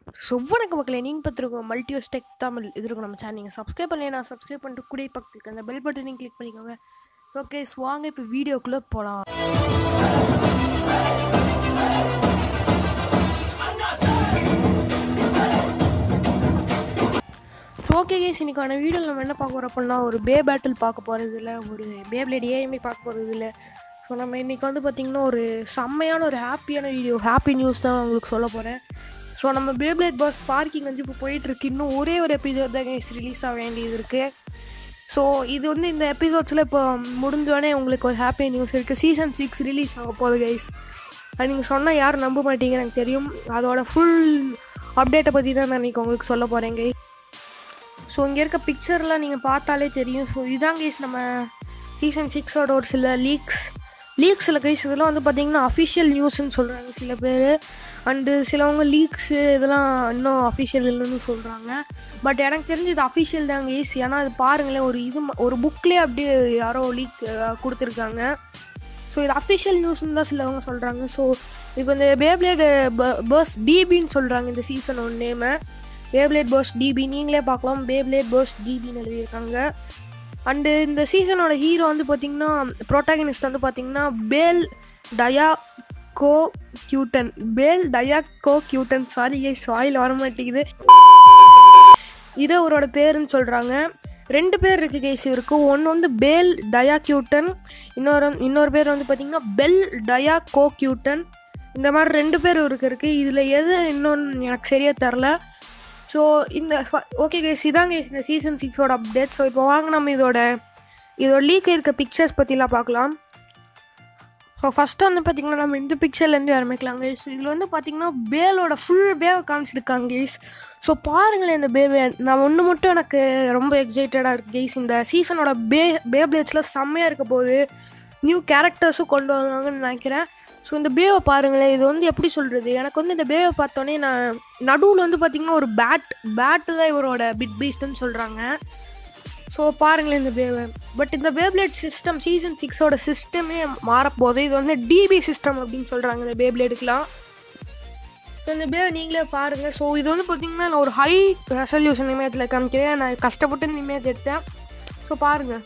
So வணக்கம் மக்களே நீங்கள் பார்த்துருக்கோம் மல்டியோஸ் டெக் தமிழ் இது இருக்கும் நம்ம சேனல் நீங்கள் சப்ஸ்கிரைப் பண்ணலைன்னா சப்ஸ்கிரைப் பண்ணிட்டு கூட பக்கத்துக்கு அந்த பெல் பட்டனையும் கிளிக் பண்ணிக்கோங்க ஓகே வாங்க இப்போ வீடியோக்குள்ளே போகலாம் ஸோ ஓகே கேஸ் இன்னைக்கான வீடியோவில் நம்ம என்ன பார்க்க போகிறோம் அப்படின்னா ஒரு பே பேட்டில் பார்க்க போகிறது இல்லை ஒரு பே பிளேட் ஏஎம்ஐ பார்க்க போகிறது இல்லை ஸோ நம்ம இன்றைக்கி வந்து பார்த்திங்கன்னா ஒரு செம்மையான ஒரு ஹாப்பியான வீடியோ ஹாப்பி நியூஸ் தான் உங்களுக்கு சொல்ல போகிறேன் ஸோ நம்ம பேப்ளேட் பாஸ் பார்க்கிங் வந்து இப்போ போயிட்டுருக்கு இன்னும் ஒரே ஒரு எபிசோட் தான் கேஸ் ரிலீஸ் ஆக வேண்டியது இருக்குது ஸோ இது வந்து இந்த எபிசோட்ஸில் இப்போ முடிஞ்சோடனே உங்களுக்கு ஒரு ஹாப்பி நியூஸ் இருக்குது சீசன் சிக்ஸ் ரிலீஸ் ஆக போகுது கைஸ் அது நீங்கள் சொன்னால் யாரும் நம்ப மாட்டீங்க எனக்கு தெரியும் அதோட ஃபுல் அப்டேட்டை பற்றி தான் நான் இன்றைக்கி உங்களுக்கு சொல்ல போகிறேன் கைஸ் ஸோ இங்கே இருக்க பிக்சர்லாம் நீங்கள் பார்த்தாலே தெரியும் ஸோ இதுதான் கைஸ் நம்ம சீசன் சிக்ஸோட ஒரு சில லீக்ஸ் லீக்ஸில் கைஸ் இதெல்லாம் வந்து பார்த்தீங்கன்னா அஃபிஷியல் நியூஸ்ன்னு சொல்கிறாங்க சில பேர் அண்டு சிலவங்க லீக்ஸு இதெல்லாம் இன்னும் அஃபிஷியல் இல்லைன்னு சொல்கிறாங்க பட் எனக்கு தெரிஞ்சு இது அஃபிஷியல் தான் கைஸ் ஏன்னா அது பாருங்களேன் ஒரு இது ம- ஒரு புக்லேயே அப்படியே யாரோ லீக் கொடுத்துருக்காங்க ஸோ இது அஃபிஷியல் நியூஸ்னு தான் சிலவங்க சொல்கிறாங்க ஸோ இப்போ இந்த பேப்ளேட் பர்ஸ் டிபின்னு சொல்கிறாங்க இந்த சீசன் ஒன் நேமை பேப்ளேட் பர்ஸ் டிபி நீங்களே பார்க்கலாம் பேப்ளேட் பர்ஸ் டிபின்னு எழுதியிருக்காங்க அண்டு இந்த சீசனோட ஹீரோ வந்து பார்த்தீங்கன்னா ப்ரோட்டாகனிஸ்ட் வந்து பார்த்தீங்கன்னா பேல் டயா கோ கியூட்டன் பேல் டயா கோ கியூட்டன் சாரி கைஸ் வாயில் வர மாட்டேங்குது இது அவரோட பேருன்னு சொல்கிறாங்க ரெண்டு பேர் இருக்குது கேஸ் இருக்கு ஒன்று வந்து பேல் டயா கியூட்டன் இன்னொரு இன்னொரு பேர் வந்து பார்த்தீங்கன்னா பெல் டயா கோ கியூட்டன் இந்த மாதிரி ரெண்டு பேர் இருக்கு இருக்குது இதில் எது இன்னொன்று எனக்கு சரியாக தெரில ஸோ இந்த ஓகே கேஸ் இதான் கேஸ் இந்த சீசன் சிக்ஸோட அப்டேட் ஸோ இப்போ வாங்க நம்ம இதோட இதோட லீக் இருக்க பிக்சர்ஸ் பற்றிலாம் பார்க்கலாம் ஸோ ஃபஸ்ட்டு வந்து பார்த்திங்கன்னா நம்ம இந்த பிக்சர்லேருந்து ஆரம்பிக்கலாம் கேஸ் இதில் வந்து பார்த்திங்கன்னா பேலோட ஃபுல் பேவை காமிச்சிருக்காங்க கேஸ் ஸோ பாருங்களேன் இந்த பேவை நான் ஒன்று மட்டும் எனக்கு ரொம்ப எக்ஸைட்டடாக இருக்கு கேஸ் இந்த சீசனோட பே பேப்ளேட்ஸில் செம்மையாக இருக்க போது நியூ கேரக்டர்ஸும் கொண்டு வருவாங்கன்னு நினைக்கிறேன் ஸோ இந்த பேவை பாருங்களேன் இது வந்து எப்படி சொல்கிறது எனக்கு வந்து இந்த பேவை பார்த்தோன்னே நான் நடுவில் வந்து பார்த்திங்கன்னா ஒரு பேட் பேட்டு தான் இவரோட பிட் பீஸ்ட்னு சொல்கிறாங்க ஸோ பாருங்களேன் இந்த பேவை பட் இந்த பேப்ளேட் சிஸ்டம் சீசன் சிக்ஸோட சிஸ்டமே மாறப்போகுது இது வந்து டிபி சிஸ்டம் அப்படின்னு சொல்கிறாங்க இந்த பேப்ளேடுக்கெலாம் ஸோ இந்த பேவை நீங்களே பாருங்கள் ஸோ இது வந்து பார்த்திங்கன்னா நான் ஒரு ஹை ரெசல்யூஷன் இமேஜில் காமிக்கிறேன் நான் கஷ்டப்பட்டு இந்த இமேஜ் எடுத்தேன் ஸோ பாருங்கள்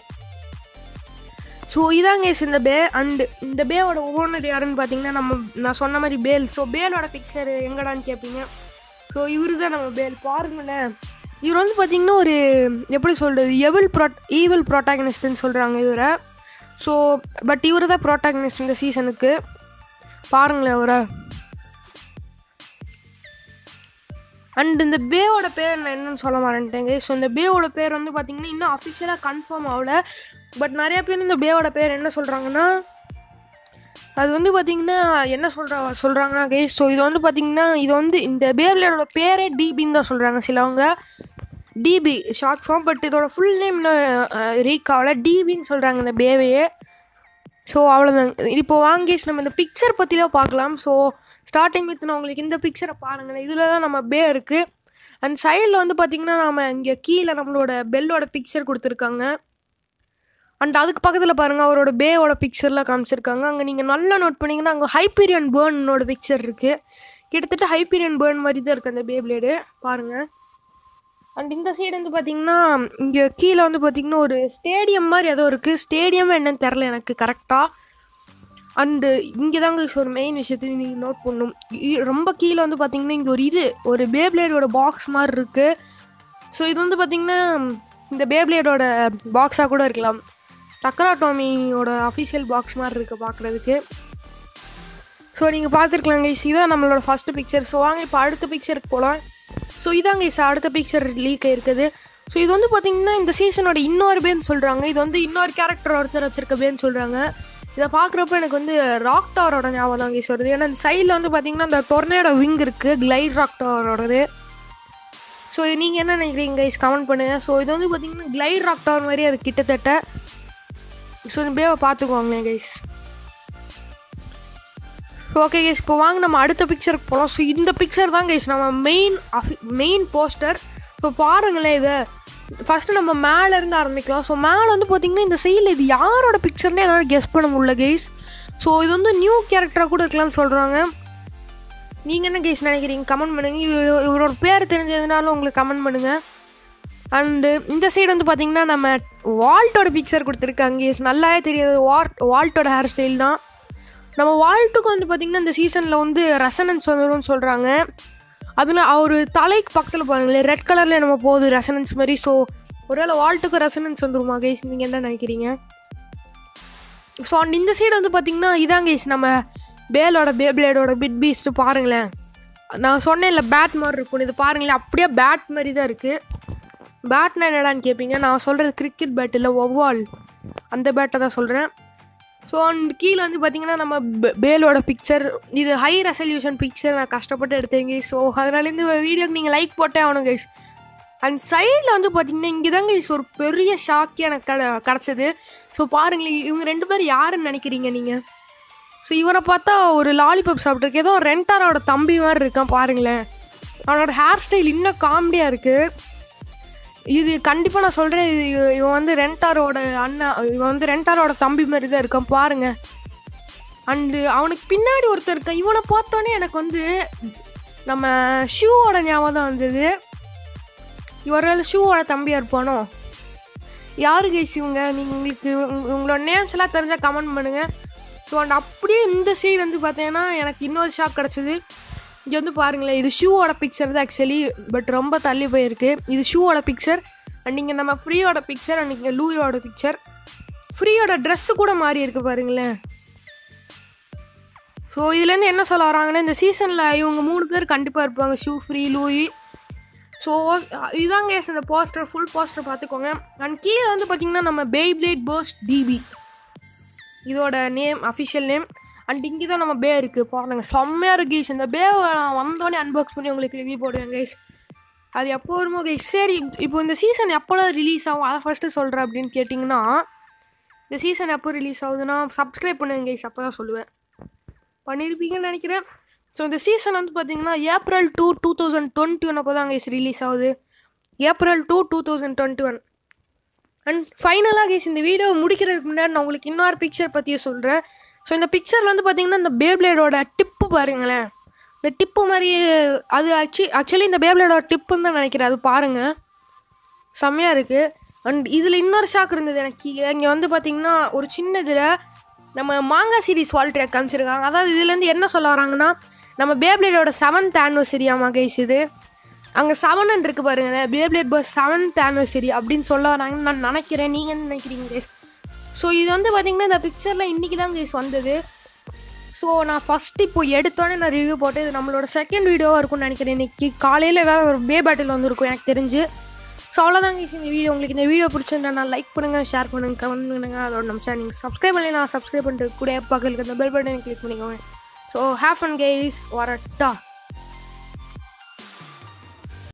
ஸோ இதாங்க guys இந்த பே அண்டு இந்த பேவோட ஓனர் யாருன்னு பார்த்தீங்கன்னா நம்ம நான் சொன்ன மாதிரி பேல் ஸோ பேலோட பிக்சர் எங்கடான்னு கேட்பீங்க ஸோ இவரு தான் நம்ம பேல் பாருங்களேன் இவர் வந்து பார்த்தீங்கன்னா ஒரு எப்படி சொல்கிறது எவில் ப்ராட் ஈவில் ப்ரோட்டாகனிஸ்ட்னு சொல்கிறாங்க இவரை ஸோ பட் இவர் தான் ப்ரோட்டாகனிஸ்ட் இந்த சீசனுக்கு பாருங்களேன் அவரை அண்ட் இந்த பேவோட பேர் நான் என்னன்னு சொல்ல மாட்டேங்க ஸோ இந்த பேவோட பேர் வந்து பார்த்தீங்கன்னா இன்னும் அஃபிஷியலாக கன்ஃபார்ம் ஆகல பட் நிறைய பேர் இந்த பேவோட பேர் என்ன சொல்கிறாங்கன்னா அது வந்து பார்த்தீங்கன்னா என்ன சொல்கிறா சொல்கிறாங்கன்னா கே ஸோ இது வந்து பார்த்தீங்கன்னா இது வந்து இந்த பேவ்லேயோட பேரே டிபின்னு தான் சொல்கிறாங்க சிலவங்க டிபி ஷார்ட் ஃபார்ம் பட் இதோட ஃபுல் நேம் ரீக் ஆகல டிபின்னு சொல்கிறாங்க இந்த பேவையே ஸோ அவ்வளோதான் இப்போ வாங்கேஸ் நம்ம இந்த பிக்சர் பற்றிலாம் பார்க்கலாம் ஸோ ஸ்டார்டிங் வித் நான் உங்களுக்கு இந்த பிக்சரை பாருங்களேன் இதில் தான் நம்ம பே இருக்குது அண்ட் சைடில் வந்து பார்த்திங்கன்னா நம்ம இங்கே கீழே நம்மளோட பெல்லோட பிக்சர் கொடுத்துருக்காங்க அண்ட் அதுக்கு பக்கத்தில் பாருங்கள் அவரோட பேவோட பிக்சர்லாம் காமிச்சிருக்காங்க அங்கே நீங்கள் நல்லா நோட் பண்ணிங்கன்னா அங்கே ஹைப்பீரியன் பேர்னோட பிக்சர் இருக்குது கிட்டத்தட்ட ஹைப்பீரியன் பேர்ன் மாதிரி தான் இருக்குது அந்த பே பிளேடு பாருங்கள் அண்ட் இந்த சைடு வந்து பார்த்தீங்கன்னா இங்கே கீழே வந்து பார்த்தீங்கன்னா ஒரு ஸ்டேடியம் மாதிரி ஏதோ இருக்குது ஸ்டேடியம் என்னன்னு தெரில எனக்கு கரெக்டாக அண்டு இங்கே தாங்க ஒரு மெயின் விஷயத்தையும் நீங்கள் நோட் பண்ணணும் இ- ரொம்ப கீழே வந்து பார்த்தீங்கன்னா இங்கே ஒரு இது ஒரு பேப்ளேடோட பாக்ஸ் மாதிரி இருக்குது ஸோ இது வந்து பார்த்தீங்கன்னா இந்த பேப்ளேடோட பாக்ஸாக கூட இருக்கலாம் டக்கராட்டோமியோட அஃபிஷியல் பாக்ஸ் மாதிரி இருக்குது பார்க்குறதுக்கு ஸோ நீங்கள் பார்த்துருக்கலாம் கைஸ் இதான் நம்மளோட ஃபஸ்ட்டு பிக்சர் ஸோ வாங்க இப்போ அடுத்த பிக்சருக்கு போகலாம் ஸோ இதாங்க கைஸ் அடுத்த பிக்சர் லீக் இருக்குது ஸோ இது வந்து பார்த்தீங்கன்னா இந்த சீசனோட இன்னொரு பேன்னு சொல்கிறாங்க இது வந்து இன்னொரு கேரக்டர் ஒருத்தர் வச்சிருக்க பேன்னு சொல்கிறாங்க இதை பார்க்குறப்ப எனக்கு வந்து ராக் டவரோட ஞாபகம் தான் கைஸ் வருது ஏன்னா இந்த சைடில் வந்து பார்த்தீங்கன்னா இந்த டொர்னேடோ விங் இருக்குது கிளைட் ராக் டவரோடது ஸோ நீங்கள் என்ன நினைக்கிறீங்க கைஸ் கமெண்ட் பண்ணுங்கள் ஸோ இது வந்து பார்த்தீங்கன்னா கிளைட் ராக் டவர் மாதிரி அது கிட்டத்தட்ட ஸோ இந்த பேவை பார்த்துக்குவாங்களேன் கைஸ் ஓகே கைஸ் இப்போ வாங்க நம்ம அடுத்த பிக்சருக்கு போகலாம் ஸோ இந்த பிக்சர் தான் கைஸ் நம்ம மெயின் மெயின் போஸ்டர் ஸோ பாருங்களேன் இதை ஃபஸ்ட்டு நம்ம மேலே இருந்து ஆரம்பிக்கலாம் ஸோ மேலே வந்து பார்த்தீங்கன்னா இந்த சைடில் இது யாரோட பிக்சர்னே என்னால் கெஸ் பண்ண முடியல கைஸ் ஸோ இது வந்து நியூ கேரக்டராக கூட இருக்கலாம்னு சொல்கிறாங்க நீங்கள் என்ன கேஸ் நினைக்கிறீங்க கமெண்ட் பண்ணுங்கள் இவர் இவரோட பேர் தெரிஞ்சதுனாலும் உங்களுக்கு கமெண்ட் பண்ணுங்கள் அண்டு இந்த சைடு வந்து பார்த்தீங்கன்னா நம்ம வால்ட்டோட பிக்சர் கொடுத்துருக்காங்க கேஸ் நல்லாவே தெரியாது வால்ட் வால்ட்டோட ஹேர் ஸ்டைல் தான் நம்ம வால்ட்டுக்கு வந்து பார்த்திங்கன்னா இந்த சீசனில் வந்து ரெசனன்ஸ் வந்துடும்னு சொல்கிறாங்க அதில் அவர் தலைக்கு பக்கத்தில் பாருங்களேன் ரெட் கலரில் நம்ம போகுது ரெசனன்ஸ் மாதிரி ஸோ ஒருவேளை வால்ட்டுக்கு ரெசனன்ஸ் வந்துருமா கைஸ் நீங்கள் என்ன நினைக்கிறீங்க ஸோ அண்ட் இந்த சைடு வந்து பார்த்திங்கன்னா இதான் கைஸ் நம்ம பேலோட பேப்ளேடோட பிட் பீஸ்ட்டு பாருங்களேன் நான் சொன்னேன்ல பேட் மாதிரி இருக்கும் இது பாருங்களேன் அப்படியே பேட் மாதிரி தான் இருக்குது பேட்னா என்னடான்னு கேட்பீங்க நான் சொல்கிறது கிரிக்கெட் பேட் இல்லை ஒவ்வால் அந்த பேட்டை தான் சொல்கிறேன் ஸோ அண்ட் கீழே வந்து பார்த்தீங்கன்னா நம்ம பே- பேலோட பிக்சர் இது ஹை ரெசல்யூஷன் பிக்சர் நான் கஷ்டப்பட்டு எடுத்தேங்க ஸோ அதனால இந்த வீடியோக்கு நீங்கள் லைக் போட்டே ஆகணும் கைஸ் அண்ட் சைடில் வந்து பார்த்தீங்கன்னா இங்கே தாங்க கைஸ் ஒரு பெரிய ஷாக்கே எனக்கு கிட கிடச்சது ஸோ பாருங்களேன் இவங்க ரெண்டு பேரும் யாருன்னு நினைக்கிறீங்க நீங்கள் ஸோ இவரை பார்த்தா ஒரு லாலிபாப் சாப்பிட்ருக்கு ஏதோ ரெண்டாரோட தம்பி மாதிரி இருக்கான் பாருங்களேன் அவனோட ஹேர் ஸ்டைல் இன்னும் காமெடியாக இருக்குது இது கண்டிப்பாக நான் சொல்கிறேன் இது இவ- இவன் வந்து ரெண்டாரோட அண்ணா இவன் வந்து ரெண்டாரோட தம்பி மாதிரி தான் இருக்கான் பாருங்க அண்டு அவனுக்கு பின்னாடி ஒருத்தர் இருக்கான் இவனை பார்த்தோன்னே எனக்கு வந்து நம்ம ஷூவோட ஞாபகம் தான் வந்தது இவரால் ஷூவோட தம்பியாக இருப்பானோ யாரு கைஸ் இவங்க நீங்கள் உங்களுக்கு உங்க- உங்களோட நேம்ஸ் எல்லாம் தெரிஞ்சால் கமெண்ட் பண்ணுங்கள் ஸோ அண்ட் அப்படியே இந்த சைடு வந்து பார்த்தீங்கன்னா எனக்கு இன்னொரு ஷாக் கிடச்சிது இங்கே வந்து பாருங்களேன் இது ஷூவோட பிக்சர் தான் ஆக்சுவலி பட் ரொம்ப தள்ளி போயிருக்கு இது ஷூவோட பிக்சர் அண்ட் இங்கே நம்ம ஃப்ரீயோட பிக்சர் அண்ட் இங்கே லூயோட பிக்சர் ஃப்ரீயோட ட்ரெஸ்ஸு கூட மாறி இருக்கு பாருங்களேன் ஸோ இதுலேருந்து என்ன சொல்ல வராங்கன்னா இந்த சீசனில் இவங்க மூணு பேர் கண்டிப்பாக இருப்பாங்க ஷூ ஃப்ரீ லூயி ஸோ இதாங்க guys இந்த போஸ்டர் ஃபுல் போஸ்டர் பார்த்துக்கோங்க அண்ட் கீழே வந்து பார்த்தீங்கன்னா நம்ம பெய்ப்ளேட் பர்ஸ்ட் டிபி இதோட நேம் அஃபிஷியல் நேம் அண்ட் இங்கே தான் நம்ம பே இருக்குது பாருங்க செம்மையாக இருக்கு guys. இந்த பேவை நான் வந்தோடனே அன்பாக்ஸ் பண்ணி உங்களுக்கு ரிவ்யூ போடுவேன் கைஸ் அது எப்போ வருமோ கைஸ் சரி இப்போ இந்த சீசன் எப்போலாம் ரிலீஸ் ஆகும் அதை ஃபஸ்ட்டு சொல்கிறேன் அப்படின்னு கேட்டிங்கன்னா இந்த சீசன் எப்போ ரிலீஸ் ஆகுதுன்னா சப்ஸ்கிரைப் பண்ணுங்க கைஸ் அப்போ தான் சொல்லுவேன் பண்ணியிருப்பீங்கன்னு நினைக்கிறேன் ஸோ இந்த சீசன் வந்து பார்த்தீங்கன்னா April two two thousand twenty one அப்போ தான் கைஸ் ரிலீஸ் ஆகுது April two two thousand twenty one and ஃபைனலாக கேஸ் இந்த வீடியோ முடிக்கிறதுக்கு முன்னாடி நான் உங்களுக்கு இன்னொரு பிக்சர் பற்றியும் சொல்கிறேன் ஸோ இந்த பிக்சரில் வந்து பார்த்தீங்கன்னா இந்த பேப்ளேடோட டிப்பு பாருங்களேன் இந்த டிப்பு மாதிரி அது ஆக்சுவலி ஆக்சுவலி இந்த பேப்ளேடோட டிப்புன்னு தான் நினைக்கிறேன் அது பாருங்கள் செம்மையாக இருக்குது அண்ட் இதில் இன்னொரு ஷாக் இருந்தது எனக்கு இங்கே வந்து பார்த்தீங்கன்னா ஒரு சின்ன இதில் நம்ம மாங்கா சீரிஸ் வால் ட்ராக் காமிச்சிருக்காங்க அதாவது இதுலேருந்து என்ன சொல்ல வராங்கன்னா நம்ம பேப்ளேடோட செவன்த் ஆனிவர்சரி ஆமா கைஸ் இது அங்கே செவன் இருக்கு பாருங்க பேப்ளேட் பஸ் செவன்த் ஆனிவர்சரி அப்படின்னு சொல்ல வராங்கன்னு நான் நினைக்கிறேன் நீங்கள் என்ன நினைக்கிறீங்க கைஸ் ஸோ இது வந்து பார்த்தீங்கன்னா இந்த பிக்சரில் இன்றைக்கி தான் கைஸ் வந்தது ஸோ நான் ஃபஸ்ட்டு இப்போ எடுத்தோடனே நான் ரிவ்யூ போட்டு இது நம்மளோட செகண்ட் வீடியோவாக இருக்கும்னு நினைக்கிறேன் இன்னைக்கு காலையில் ஏதாவது ஒரு பே பேட்டில் வந்திருக்கும் எனக்கு தெரிஞ்சு ஸோ அவ்வளோதான் guys இந்த வீடியோ உங்களுக்கு இந்த வீடியோ பிடிச்சிருந்தா நான் லைக் பண்ணுங்கள் ஷேர் பண்ணுங்கள் கமெண்ட் பண்ணுங்கள் அதோட நம்ம சேனல் நீங்கள் சப்ஸ்கிரைப் பண்ணி நான் சப்ஸ்கிரைப் பண்ணிட்டு கூட பக்கத்தில் அந்த பெல் பட்டனை கிளிக் பண்ணிக்கோங்க ஸோ ஹேஃப் அண்ட் கைஸ் வரட்டா